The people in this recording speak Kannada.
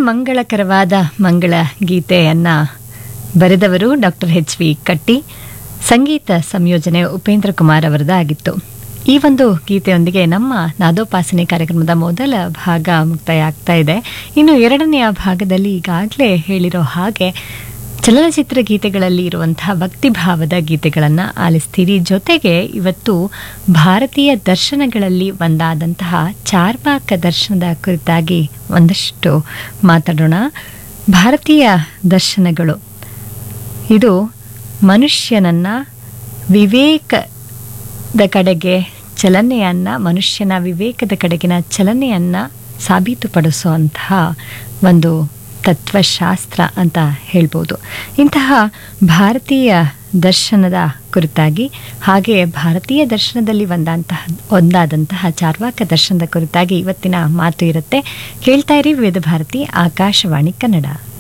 ಮಂಗಳಕರವಾದ ಮಂಗಳ ಗೀತೆಯನ್ನ ಬರೆದವರು ಡಾಕ್ಟರ್ ಎಚ್ ವಿ ಕಟ್ಟಿ ಸಂಗೀತ ಸಂಯೋಜನೆ ಉಪೇಂದ್ರ ಕುಮಾರ್ ಅವರದಾಗಿತ್ತು ಈ ಒಂದು ಗೀತೆಯೊಂದಿಗೆ ನಮ್ಮ ನಾದೋಪಾಸನೆ ಕಾರ್ಯಕ್ರಮದ ಮೊದಲ ಭಾಗ ಮುಕ್ತಾಯ ಆಗ್ತಾ ಇದೆ ಇನ್ನು ಎರಡನೆಯ ಭಾಗದಲ್ಲಿ ಈಗಾಗಲೇ ಹೇಳಿರೋ ಹಾಗೆ ಚಲನಚಿತ್ರ ಗೀತೆಗಳಲ್ಲಿ ಇರುವಂತಹ ಭಕ್ತಿಭಾವದ ಗೀತೆಗಳನ್ನು ಆಲಿಸ್ತೀರಿ ಜೊತೆಗೆ ಇವತ್ತು ಭಾರತೀಯ ದರ್ಶನಗಳಲ್ಲಿ ಒಂದಾದಂತಹ ಚಾರ್ವಾಕ ದರ್ಶನದ ಕುರಿತಾಗಿ ಒಂದಷ್ಟು ಮಾತಾಡೋಣ ಭಾರತೀಯ ದರ್ಶನಗಳು ಇದು ಮನುಷ್ಯನನ್ನ ವಿವೇಕದ ಕಡೆಗೆ ಚಲನೆಯನ್ನ ಮನುಷ್ಯನ ವಿವೇಕದ ಕಡೆಗಿನ ಚಲನೆಯನ್ನ ಸಾಬೀತುಪಡಿಸುವಂತಹ ಒಂದು ತತ್ವಶಾಸ್ತ್ರ ಅಂತ ಹೇಳ್ಬೋದು ಇಂತಹ ಭಾರತೀಯ ದರ್ಶನದ ಕುರಿತಾಗಿ ಹಾಗೆ ಭಾರತೀಯ ದರ್ಶನದಲ್ಲಿ ಒಂದಂತಹ ಒಂದಾದಂತಹ ಚಾರ್ವಾಕ ದರ್ಶನದ ಕುರಿತಾಗಿ ಇವತ್ತಿನ ಮಾತು ಇರುತ್ತೆ ಕೇಳ್ತಾ ಇರಿ ವಿವಿಧ ಭಾರತಿ ಆಕಾಶವಾಣಿ ಕನ್ನಡ